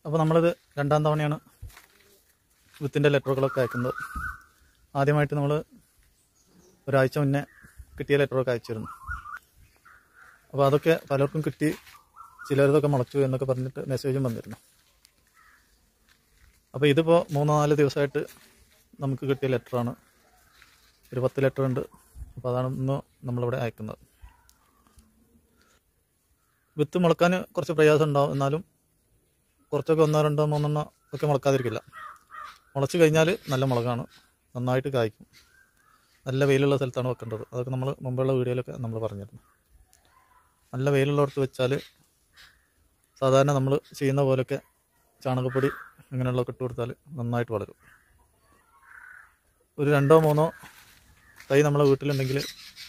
അപ്പോൾ നമ്മളിത് രണ്ടാം തവണയാണ് വിത്തിൻ്റെ ലെറ്ററുകളൊക്കെ അയക്കുന്നത് ആദ്യമായിട്ട് നമ്മൾ ഒരാഴ്ച മുന്നേ കിട്ടിയ ലെറ്ററൊക്കെ അയച്ചിരുന്നു അപ്പോൾ അതൊക്കെ പലർക്കും കിട്ടി ചിലരതൊക്കെ മുളച്ചു എന്നൊക്കെ പറഞ്ഞിട്ട് മെസ്സേജും വന്നിരുന്നു അപ്പോൾ ഇതിപ്പോൾ മൂന്നോ നാല് ദിവസമായിട്ട് നമുക്ക് കിട്ടിയ ലെറ്ററാണ് ഒരു പത്ത് ലെറ്റർ ഉണ്ട് അപ്പോൾ അതാണ് ഇന്ന് നമ്മളിവിടെ അയക്കുന്നത് വിത്ത് മുളക്കാൻ കുറച്ച് പ്രയാസം ഉണ്ടാവും എന്നാലും കുറച്ചൊക്കെ ഒന്നോ രണ്ടോ മൂന്നെണ്ണോ ഒക്കെ മുളക്കാതിരിക്കില്ല മുളച്ച് കഴിഞ്ഞാൽ നല്ല മുളകാണ് നന്നായിട്ട് കായ്ക്കും നല്ല വെയിലുള്ള സ്ഥലത്താണ് വെക്കേണ്ടത് അതൊക്കെ നമ്മൾ മുമ്പുള്ള വീഡിയോയിലൊക്കെ നമ്മൾ പറഞ്ഞിരുന്നു നല്ല വെയിലുള്ളിടത്ത് വെച്ചാൽ സാധാരണ നമ്മൾ ചെയ്യുന്ന പോലെയൊക്കെ ചാണകപ്പൊടി ഇങ്ങനെയുള്ളതൊക്കെ ഇട്ട് കൊടുത്താൽ നന്നായിട്ട് വളരും ഒരു രണ്ടോ മൂന്നോ തൈ നമ്മളെ വീട്ടിലുണ്ടെങ്കിൽ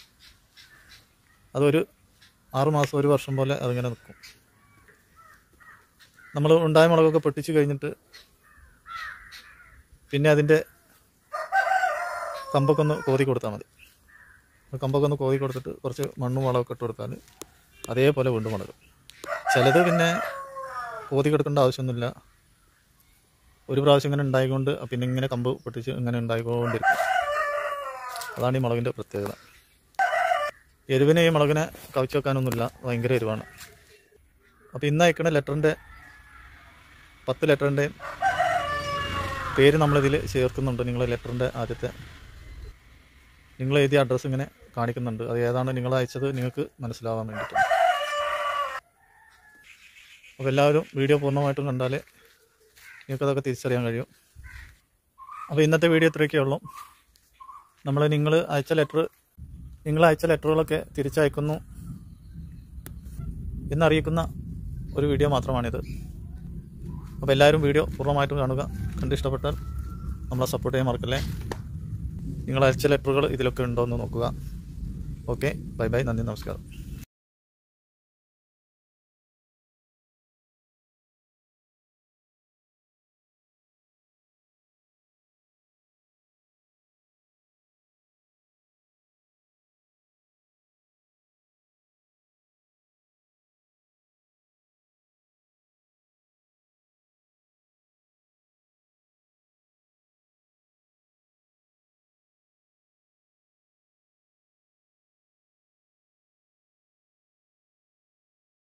അതൊരു ആറ് മാസം ഒരു വർഷം പോലെ അതിങ്ങനെ നിൽക്കും നമ്മൾ ഉണ്ടായ മുളകൊക്കെ പൊട്ടിച്ച് കഴിഞ്ഞിട്ട് പിന്നെ അതിൻ്റെ കമ്പൊക്കെ ഒന്ന് കോതി കൊടുത്താൽ മതി അപ്പോൾ കമ്പൊക്കെ ഒന്ന് കോതി കൊടുത്തിട്ട് കുറച്ച് മണ്ണും വളമൊക്കെ ഇട്ട് കൊടുത്താൽ അതേപോലെ വീണ്ടും വളരും ചിലത് പിന്നെ കോതി കൊടുക്കേണ്ട ആവശ്യമൊന്നുമില്ല ഒരു പ്രാവശ്യം ഇങ്ങനെ ഉണ്ടായിക്കൊണ്ട് പിന്നെ ഇങ്ങനെ കമ്പ് പൊട്ടിച്ച് ഇങ്ങനെ ഉണ്ടായിക്കൊണ്ടിരിക്കും അതാണ് ഈ മുളകിൻ്റെ പ്രത്യേകത എരിവിനെ ഈ മുളകിനെ കവിച്ച് വെക്കാനൊന്നുമില്ല ഭയങ്കര എരിവാണ് അപ്പോൾ ഇന്ന് അയക്കണ ലെറ്ററിൻ്റെ പത്ത് ലെറ്ററിൻ്റെയും പേര് നമ്മളിതിൽ ചേർക്കുന്നുണ്ട് നിങ്ങൾ ലെറ്ററിൻ്റെ ആദ്യത്തെ നിങ്ങൾ എഴുതിയ അഡ്രസ്സ് ഇങ്ങനെ കാണിക്കുന്നുണ്ട് അത് ഏതാണ് നിങ്ങൾ അയച്ചത് നിങ്ങൾക്ക് മനസ്സിലാവാൻ വേണ്ടിയിട്ടാണ് അപ്പോൾ എല്ലാവരും വീഡിയോ പൂർണ്ണമായിട്ടും കണ്ടാലേ നിങ്ങൾക്കതൊക്കെ തിരിച്ചറിയാൻ കഴിയും അപ്പോൾ ഇന്നത്തെ വീഡിയോ ഇത്രയൊക്കെ ഉള്ളൂ നമ്മൾ നിങ്ങൾ അയച്ച ലെറ്റർ നിങ്ങൾ അയച്ച ലെറ്ററുകളൊക്കെ തിരിച്ചയക്കുന്നു എന്നറിയിക്കുന്ന ഒരു വീഡിയോ മാത്രമാണിത് അപ്പോൾ എല്ലാവരും വീഡിയോ പൂർണ്ണമായിട്ടും കാണുക കണ്ട് ഇഷ്ടപ്പെട്ടാൽ നമ്മളെ സപ്പോർട്ട് ചെയ്യാൻ മറക്കല്ലേ നിങ്ങൾ അയച്ച ലെറ്ററുകൾ ഇതിലൊക്കെ ഉണ്ടോ എന്ന് നോക്കുക ഓക്കെ ബൈ ബൈ നന്ദി നമസ്കാരം